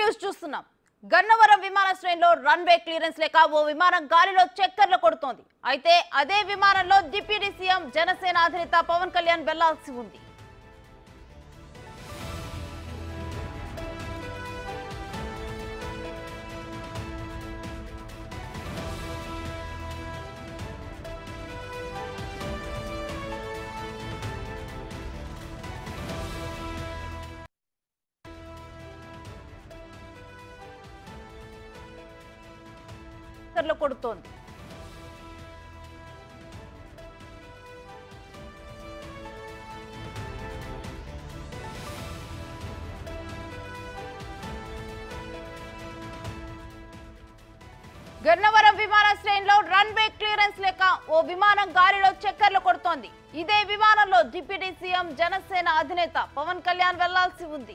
news చూస్తున్నాం గన్నవరం విమానాశ్రయంలో runway clearance లేక ఓ విమానం గాలిలో చక్కర్లు కొడుతోంది అయితే అదే విమానంలో డిప్యూటీ సీఎం జనసేన అధినేత పవన్ కళ్యాణ్ వెళ్లాల్సి ఉంది చక్కర్లు కొడుతోంది గన్నవరం విమానాశ్రయంలో రన్వే క్లియరెన్స్ లేక ఓ విమానం గాలిలో చక్కర్లు కొడుతోంది ఇదే విమానంలో డిప్యూటీ సీఎం జనసేన అధినేత పవన్ కళ్యాణ్ వెళ్లాల్సి ఉంది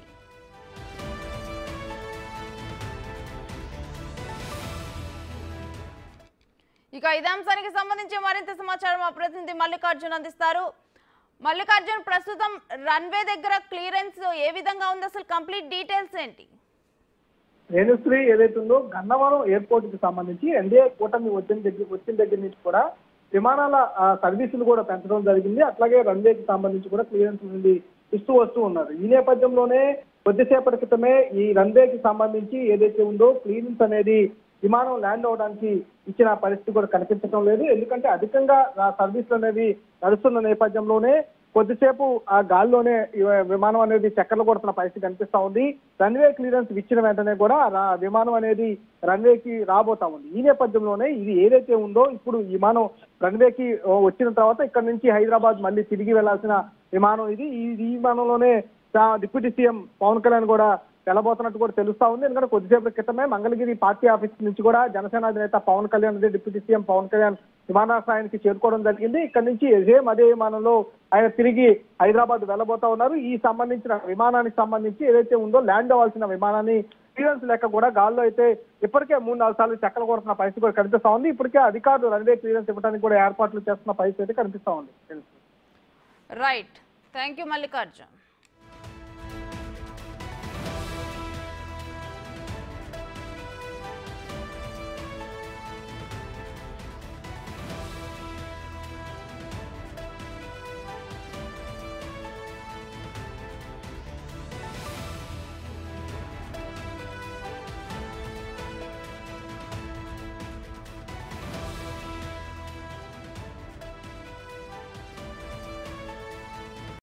ఇక ఇదే అంశానికి సంబంధించి మరింత సమాచారం మా ప్రతినిధి మల్లికార్జున్ అందిస్తారు మల్లికార్జున్ ప్రస్తుతం రన్వే దగ్గర క్లియరెన్స్ ఏ విధంగా ఉంది అసలు కంప్లీట్ డీటెయిల్స్ ఏంటి రేణుశ్రీ ఏదైతే ఉందో గన్నవరం ఎయిర్పోర్ట్ కి సంబంధించి ఎన్డీఏ కూటమి వచ్చిన దగ్గర వచ్చిన దగ్గర నుంచి కూడా విమానాల ఆ, సర్వీసులు కూడా పెంచడం జరిగింది అట్లాగే రన్వేకి సంబంధించి కూడా క్లియరెన్స్ నుండి ఇస్తూ వస్తూ ఉన్నారు ఈ నేపథ్యంలోనే కొద్దిసేపటి క్రితమే ఈ రన్వేకి సంబంధించి ఏదైతే ఉందో క్లియరెన్స్ అనేది విమానం ల్యాండ్ అవడానికి ఇచ్చిన పరిస్థితి కూడా కనిపించడం లేదు ఎందుకంటే అధికంగా ఆ సర్వీసులు అనేవి నడుస్తున్న నేపథ్యంలోనే కొద్దిసేపు ఆ గాల్లోనే ఈ విమానం అనేది చక్కర్లు కొడుతున్న పరిస్థితి కనిపిస్తా ఉంది రన్వే క్లియరెన్స్ ఇచ్చిన వెంటనే కూడా రా- విమానం అనేది రన్వేకి రాబోతా ఉంది ఈ నేపథ్యంలోనే ఇది ఏదైతే ఉందో ఇప్పుడు ఈ విమానం రన్వేకి ఆ, వచ్చిన తర్వాత ఇక్కడ నుంచి హైదరాబాద్ మళ్ళీ తిరిగి వెళ్లాల్సిన విమానం ఇది ఈ ఈ విమానంలోనే ఆ, డిప్యూటీ సీఎం పవన్ కళ్యాణ్ కూడా వెళ్ళబోతున్నట్టు కూడా తెలుస్తా ఉంది ఎందుకంటే కొద్దిసేపటి క్రితమే మంగళగిరి పార్టీ ఆఫీస్ నుంచి కూడా జనసేన అధినేత పవన్ కళ్యాణ్ అదే డిప్యూటీ సీఎం పవన్ కళ్యాణ్ విమానాశ్రయానికి చేరుకోవడం జరిగింది ఇక్కడ నుంచి సేమ్ అదే విమానంలో ఆయన తిరిగి హైదరాబాద్ వెళ్ళబోతా ఉన్నారు ఈ సంబంధించిన విమానానికి సంబంధించి ఏదైతే ఉందో ల్యాండ్ అవ్వాల్సిన విమానాన్ని క్లియరెన్స్ లెక్క కూడా గాల్లో అయితే ఇప్పటికే మూడు నాలుగు సార్లు చక్కలు కొడుతున్న పరిస్థితి కూడా కనిపిస్తా ఉంది ఇప్పటికే అధికారులు రన్వే క్లియరెన్స్ ఇవ్వడానికి కూడా ఏర్పాట్లు చేస్తున్న పరిస్థితి అయితే కనిపిస్తా ఉంది రైట్ థ్యాంక్ యూ మల్లికార్జున్